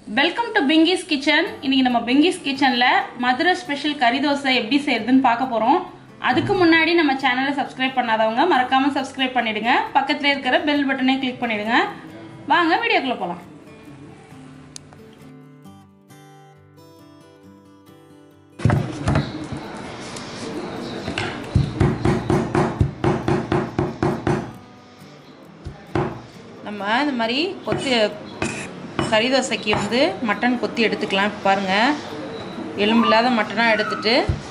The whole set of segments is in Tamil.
வெல்கம் டு பிங்கிஸ் கிச்சன் இன்னைக்கு நம்ம பிங்கிஸ் கிச்சன்ல மதுரை ஸ்பெஷல் கறி தோசை எப்படி செய்யறதுன்னு பார்க்க போறோம் அதுக்கு முன்னாடி நம்ம சேனலை சப்ஸ்கிரைப் பண்ணாதவங்க மறக்காம சப்ஸ்கிரைப் பண்ணிடுங்க பக்கத்துல இருக்கிற பெல் பட்டனை கிளிக் பண்ணிடுங்க வாங்க வீடியோக்குள்ள போலாம் நம்ம இந்த மாதிரி கொத்தி கறி தோசைக்கு வந்து மட்டன் கொத்தி எடுத்துக்கலாம் இப்ப பாருங்க எலும்பு இல்லாத மட்டனாக எடுத்துட்டு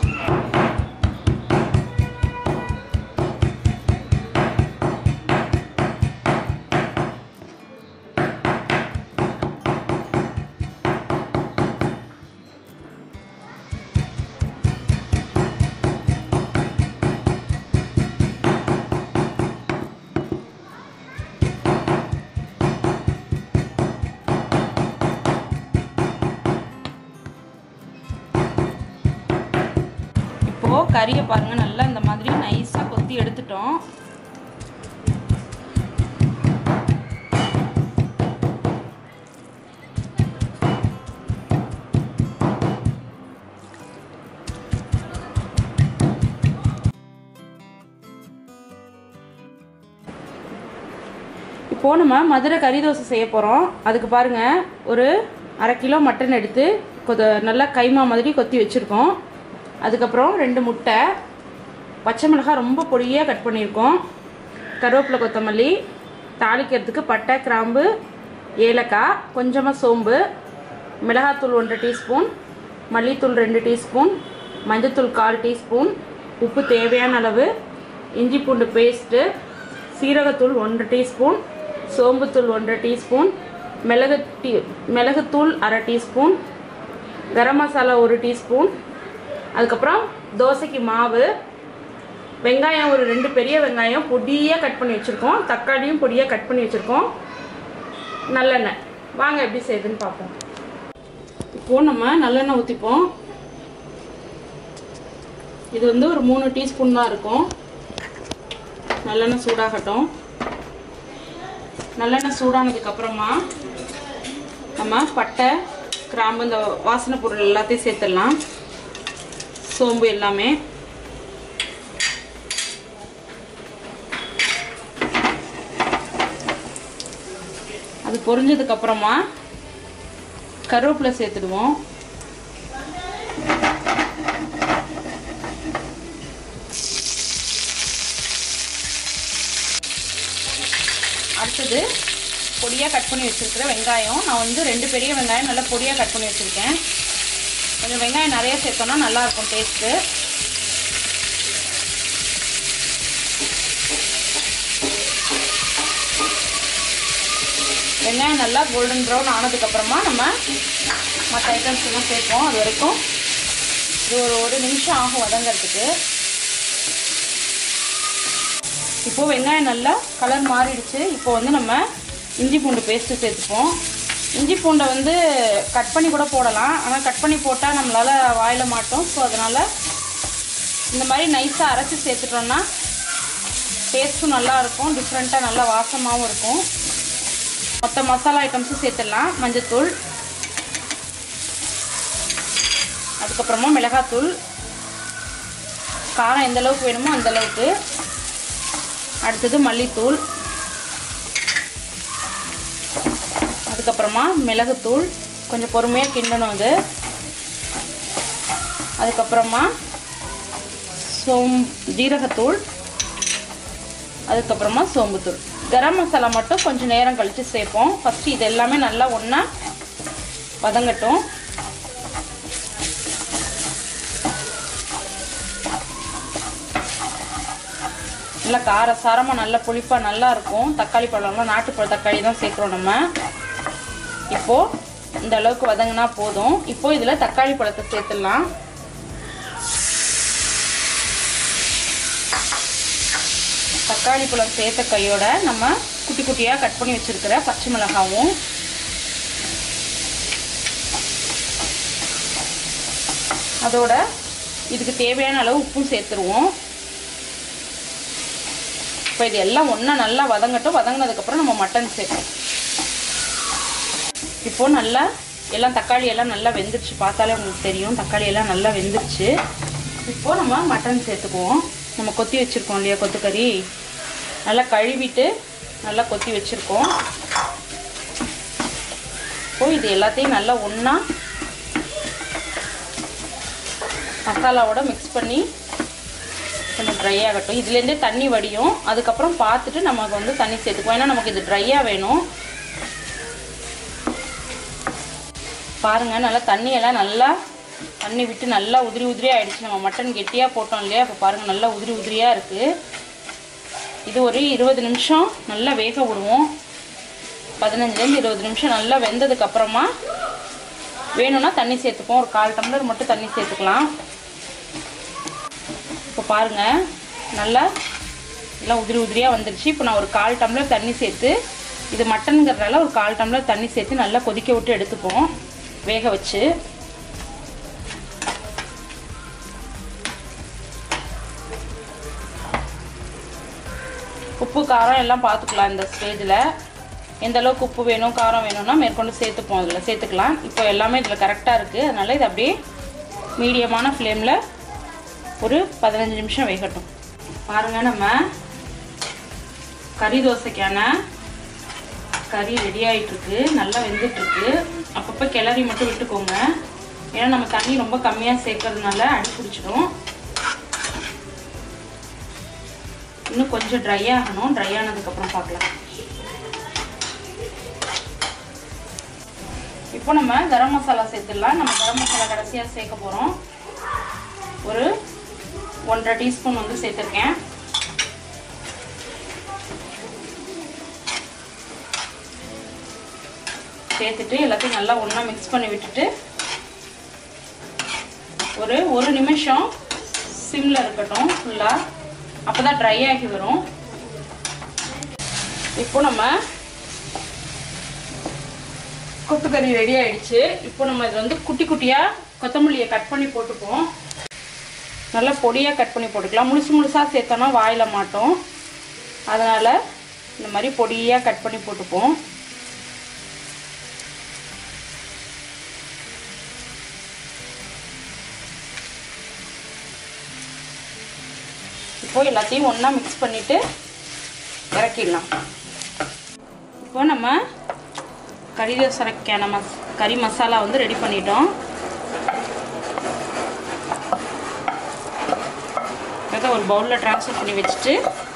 இப்போ கறியை பாருங்க நல்லா இந்த மாதிரி நைஸாக கொத்தி எடுத்துட்டோம் இப்போ நம்ம மதுரை கறி தோசை செய்ய போகிறோம் அதுக்கு பாருங்க ஒரு அரை கிலோ மட்டன் எடுத்து கொத நல்லா கைமா மாதிரி கொத்தி வச்சுருக்கோம் அதுக்கப்புறம் ரெண்டு முட்டை பச்சை மிளகாய் ரொம்ப பொடியாக கட் பண்ணியிருக்கோம் கருவேப்பிலை கொத்தமல்லி தாளிக்கிறதுக்கு பட்டை கிராம்பு ஏலக்காய் கொஞ்சமாக சோம்பு மிளகாத்தூள் ஒன்றரை டீஸ்பூன் மல்லித்தூள் ரெண்டு டீஸ்பூன் மஞ்சத்தூள் கால் டீஸ்பூன் உப்பு தேவையான அளவு இஞ்சி பூண்டு பேஸ்ட்டு சீரகத்தூள் ஒன்றரை டீஸ்பூன் சோம்புத்தூள் ஒன்றரை டீஸ்பூன் மிளகு டீ மிளகுத்தூள் அரை டீஸ்பூன் கரம் மசாலா ஒரு டீஸ்பூன் அதுக்கப்புறம் தோசைக்கு மாவு வெங்காயம் ஒரு ரெண்டு பெரிய வெங்காயம் பொடியாக கட் பண்ணி வச்சுருக்கோம் தக்காளியும் பொடியாக கட் பண்ணி வச்சுருக்கோம் நல்லெண்ணெய் வாங்க எப்படி செய்யுதுன்னு பார்ப்போம் இப்போது நம்ம நல்லெண்ணெய் ஊற்றிப்போம் இது வந்து ஒரு மூணு டீஸ்பூன் தான் இருக்கும் நல்லெண்ணெய் சூடாகட்டும் நல்லெண்ணெய் சூடானதுக்கப்புறமா நம்ம பட்டை கிராம்பு இந்த வாசனை பொருள் எல்லாத்தையும் சேர்த்துடலாம் சோம்பு எல்லாமே அது பொரிஞ்சதுக்கு அப்புறமா கருவேப்பிலை சேர்த்துடுவோம் அடுத்தது பொடியாக கட் பண்ணி வச்சுருக்கிற வெங்காயம் நான் வந்து ரெண்டு பெரிய வெங்காயம் நல்லா பொடியாக கட் பண்ணி வச்சுருக்கேன் கொஞ்சம் வெங்காயம் நிறைய சேர்த்தோன்னா நல்லாயிருக்கும் டேஸ்ட்டு வெங்காயம் நல்லா கோல்டன் ப்ரௌன் ஆனதுக்கப்புறமா நம்ம மற்ற ஐட்டம்ஸ் எல்லாம் சேர்ப்போம் அது வரைக்கும் இது ஒரு ஒரு நிமிஷம் ஆகும் வதங்கிறதுக்கு இப்போது வெங்காயம் நல்லா கலர் மாறிடுச்சு இப்போ வந்து நம்ம இஞ்சி பூண்டு பேஸ்ட்டு சேர்த்துப்போம் இஞ்சி பூண்டை வந்து கட் பண்ணி கூட போடலாம் ஆனால் கட் பண்ணி போட்டால் நம்மளால் வாயில் மாட்டோம் ஸோ அதனால் இந்த மாதிரி நைஸாக அரைச்சி சேர்த்துட்டோம்னா டேஸ்ட்டும் நல்லா இருக்கும் டிஃப்ரெண்ட்டாக நல்லா வாசமாகவும் இருக்கும் மொத்த மசாலா ஐட்டம்ஸும் சேர்த்துடலாம் மஞ்சத்தூள் அதுக்கப்புறமா மிளகாத்தூள் காரம் எந்த அளவுக்கு வேணுமோ அந்த அளவுக்கு அடுத்தது மல்லித்தூள் அதுக்கப்புறமா மிளகுத்தூள் கொஞ்சம் பொறுமையாக கிண்டணும் அது அதுக்கப்புறமா சோம் ஜீரகத்தூள் அதுக்கப்புறமா சோம்புத்தூள் கரம் மசாலா மட்டும் கொஞ்சம் நேரம் கழித்து சேர்ப்போம் ஃபஸ்ட்டு இது எல்லாமே நல்லா ஒன்றா வதங்கட்டும் நல்லா கார சாரமாக நல்லா புளிப்பாக நல்லா இருக்கும் தக்காளி பழம்லாம் நாட்டுப்பழ தக்காளி தான் சேர்க்குறோம் நம்ம இப்போது இந்த அளவுக்கு வதங்கினா போதும் இப்போ இதில் தக்காளி பழத்தை சேர்த்துடலாம் தக்காளி பழம் சேர்த்த கையோட நம்ம குட்டி குட்டியாக கட் பண்ணி வச்சுருக்கிற பச்சை மிளகாவும் அதோட இதுக்கு தேவையான அளவு உப்பும் சேர்த்துருவோம் இப்போ இது எல்லாம் ஒன்றா நல்லா வதங்கட்டும் வதங்கினதுக்கப்புறம் நம்ம மட்டன் சேர்ப்போம் இப்போ நல்லா எல்லாம் தக்காளி எல்லாம் நல்லா வெந்துருச்சு பார்த்தாலே உங்களுக்கு தெரியும் தக்காளி எல்லாம் நல்லா வெந்துருச்சு இப்போது நம்ம மட்டன் சேர்த்துக்குவோம் நம்ம கொத்தி வச்சுருக்கோம் இல்லையா கொத்துக்கறி நல்லா கழுவிட்டு நல்லா கொத்தி வச்சுருக்கோம் இப்போ இது எல்லாத்தையும் நல்லா ஒன்றா மசாலாவோட மிக்ஸ் பண்ணி கொஞ்சம் ட்ரை ஆகட்டும் இதுலேருந்தே தண்ணி வடியும் அதுக்கப்புறம் பார்த்துட்டு நமக்கு வந்து தண்ணி சேர்த்துக்குவோம் ஏன்னா நமக்கு இது ட்ரையாக வேணும் பாருங்கள் நல்லா தண்ணியெல்லாம் நல்லா தண்ணி விட்டு நல்லா உதிரி உதிரியாக ஆயிடுச்சு நம்ம மட்டன் கெட்டியாக போட்டோம் இல்லையா இப்போ பாருங்கள் நல்லா உதிரி உதிரியாக இருக்குது இது ஒரு இருபது நிமிஷம் நல்லா வேக விடுவோம் பதினஞ்சுலேருந்து இருபது நிமிஷம் நல்லா வெந்ததுக்கு அப்புறமா வேணும்னா தண்ணி சேர்த்துப்போம் ஒரு கால் டம்ளர் மட்டும் தண்ணி சேர்த்துக்கலாம் இப்போ பாருங்கள் நல்லா எல்லாம் உதிரி உதிரியாக வந்துருச்சு இப்போ நான் ஒரு கால் டம்ளர் தண்ணி சேர்த்து இது மட்டனுங்கிறதுனால ஒரு கால் டம்ளர் தண்ணி சேர்த்து நல்லா கொதிக்க விட்டு எடுத்துப்போம் வேக வச்சு உப்பு காரம் எல்லாம் பார்த்துக்கலாம் இந்த ஸ்டேஜில் எந்த அளவுக்கு உப்பு வேணும் காரம் வேணும்னா மேற்கொண்டு சேர்த்துப்போம் அதில் சேர்த்துக்கலாம் இப்போ எல்லாமே இதில் கரெக்டாக இருக்குது அதனால் இது அப்படியே மீடியமான ஃப்ளேமில் ஒரு பதினஞ்சு நிமிஷம் வேகட்டும் பாருங்கள் நம்ம கறி தோசைக்கான கறி ரெடி ஆகிட்டுருக்கு நல்லா வெந்துட்டுருக்கு அப்பப்போ கிளறி மட்டும் விட்டுக்கோங்க ஏன்னா நம்ம தண்ணி ரொம்ப கம்மியாக சேர்க்கறதுனால அடி பிடிச்சிடும் இன்னும் கொஞ்சம் ட்ரை ஆகணும் ட்ரை ஆனதுக்கப்புறம் பார்க்கலாம் இப்போ நம்ம கரம் மசாலா சேர்த்துடலாம் நம்ம கரம் மசாலா கடைசியாக சேர்க்க போகிறோம் ஒரு ஒன்றரை டீஸ்பூன் வந்து சேர்த்துருக்கேன் சேர்த்துட்டு எல்லாத்தையும் நல்லா ஒன்றா மிக்ஸ் பண்ணி விட்டுட்டு ஒரு ஒரு நிமிஷம் சிம்மில் இருக்கட்டும் ஃபுல்லாக அப்போ தான் ட்ரை ஆகி வரும் இப்போ நம்ம கொத்துக்கறி ரெடி ஆயிடுச்சு இப்போ நம்ம இது வந்து குட்டி குட்டியாக கொத்தமல்லியை கட் பண்ணி போட்டுப்போம் நல்லா பொடியாக கட் பண்ணி போட்டுக்கலாம் முழுசு முழுசாக சேர்த்தோன்னா வாயில் மாட்டோம் அதனால் இந்த மாதிரி பொடியாக கட் பண்ணி போட்டுப்போம் இப்போ எல்லாத்தையும் ஒன்றா மிக்ஸ் பண்ணிவிட்டு இறக்கிடலாம் இப்போ நம்ம கறி தோசைக்கான மஸ் கறி மசாலா வந்து ரெடி பண்ணிட்டோம் அதை ஒரு பவுலில் ட்ரான்ஸ்ஃபர் பண்ணி வச்சுட்டு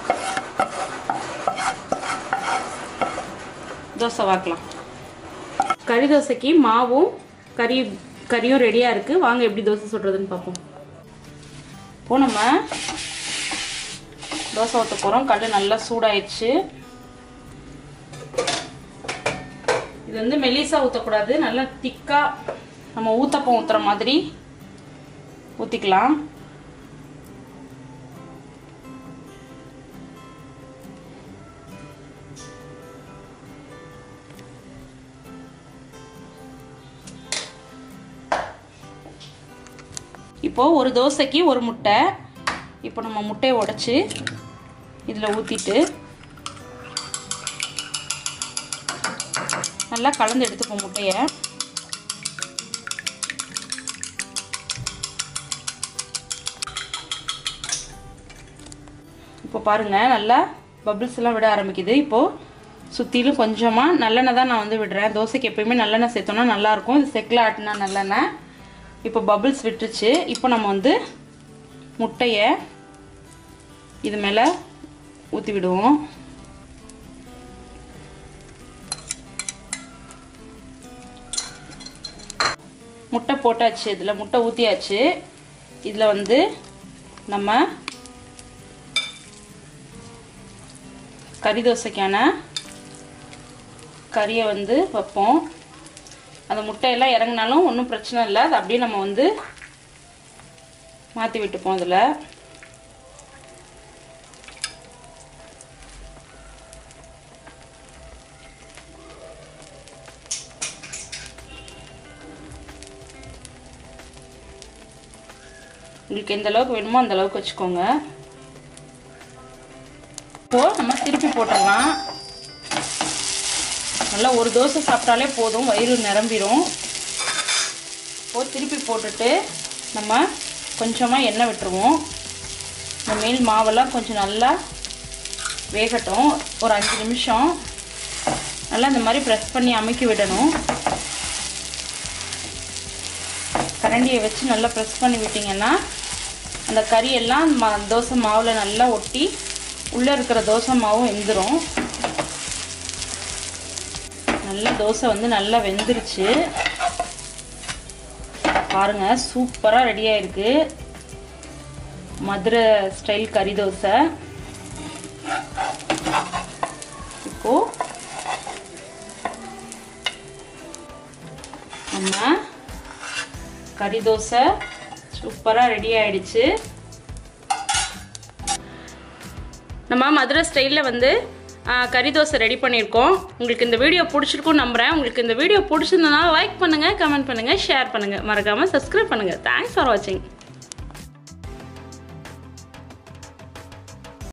தோசை வாக்கலாம் கறி தோசைக்கு மாவும் கறி கறியும் ரெடியாக இருக்குது வாங்க எப்படி தோசை சுடுறதுன்னு பார்ப்போம் இப்போ நம்ம தோசை ஊற்ற போகிறோம் கல் நல்லா சூடாயிடுச்சு இது வந்து மெலிசா ஊற்றக்கூடாது நல்லா திக்காக நம்ம ஊத்தப்பம் ஊற்றுற மாதிரி ஊற்றிக்கலாம் இப்போது ஒரு தோசைக்கு ஒரு முட்டை இப்போ நம்ம முட்டையை உடச்சி இதில் ஊற்றிட்டு நல்லா கலந்து எடுத்துப்போம் முட்டையை இப்போ பாருங்கள் நல்லா பபிள்ஸ் எல்லாம் விட ஆரம்பிக்குது இப்போது சுற்றிலும் கொஞ்சமாக நல்லெண்ணெய் தான் நான் வந்து விடுறேன் தோசைக்கு எப்பயுமே நல்லெண்ணெய் சேர்த்தோன்னா நல்லாயிருக்கும் இது செக்கில் ஆட்டினா நல்லெண்ணெய் இப்போ பபிள்ஸ் விட்டுருச்சு இப்போ நம்ம வந்து முட்டையை இது மேலே ஊற்றி விடுவோம் முட்டை போட்டாச்சு இதில் முட்டை ஊற்றியாச்சு இதில் வந்து நம்ம கறி தோசைக்கான கறியை வந்து வைப்போம் அந்த முட்டையெல்லாம் இறங்கினாலும் ஒன்றும் பிரச்சனை இல்லை அது அப்படியே நம்ம வந்து மாற்றி விட்டுப்போம் அதில் உங்களுக்கு எந்த அளவுக்கு வேணுமோ அந்த அளவுக்கு வச்சுக்கோங்க இப்போது நம்ம திருப்பி போட்டுடலாம் நல்லா ஒரு தோசை சாப்பிட்டாலே போதும் வயிறு நிரம்பிடும் இப்போது திருப்பி போட்டுட்டு நம்ம கொஞ்சமாக எண்ணெய் விட்டுருவோம் இந்த மேல் மாவெல்லாம் கொஞ்சம் நல்லா வேகட்டும் ஒரு அஞ்சு நிமிஷம் நல்லா இந்த மாதிரி ப்ரெஸ் பண்ணி அமுக்கி விடணும் கரண்டியை வச்சு நல்லா ப்ரெஸ் பண்ணி விட்டிங்கன்னா அந்த கறியெல்லாம் மா தோசை மாவில் நல்லா ஒட்டி உள்ளே இருக்கிற தோசை மாவும் வெந்துடும் நல்லா தோசை வந்து நல்லா வெந்துருச்சு பாருங்க சூப்பராக ரெடி ஆயிருக்கு மதுரை ஸ்டைல் கறி தோசை இப்போ நம்ம கறி தோசை சூப்பராக ரெடி ஆயிடுச்சு நம்ம மதுரை ஸ்டைலில் வந்து ஆ, கறி தோசை ரெடி பண்ணியிருக்கோம் உங்களுக்கு இந்த வீடியோ பிடிச்சிருக்கும்னு நம்புகிறேன் உங்களுக்கு இந்த வீடியோ பிடிச்சிருந்தனால லைக் பண்ணுங்கள் கமெண்ட் பண்ணுங்கள் ஷேர் பண்ணுங்கள் மறக்காமல் சப்ஸ்கிரைப் பண்ணுங்கள் தேங்க்ஸ் ஃபார் வாட்சிங்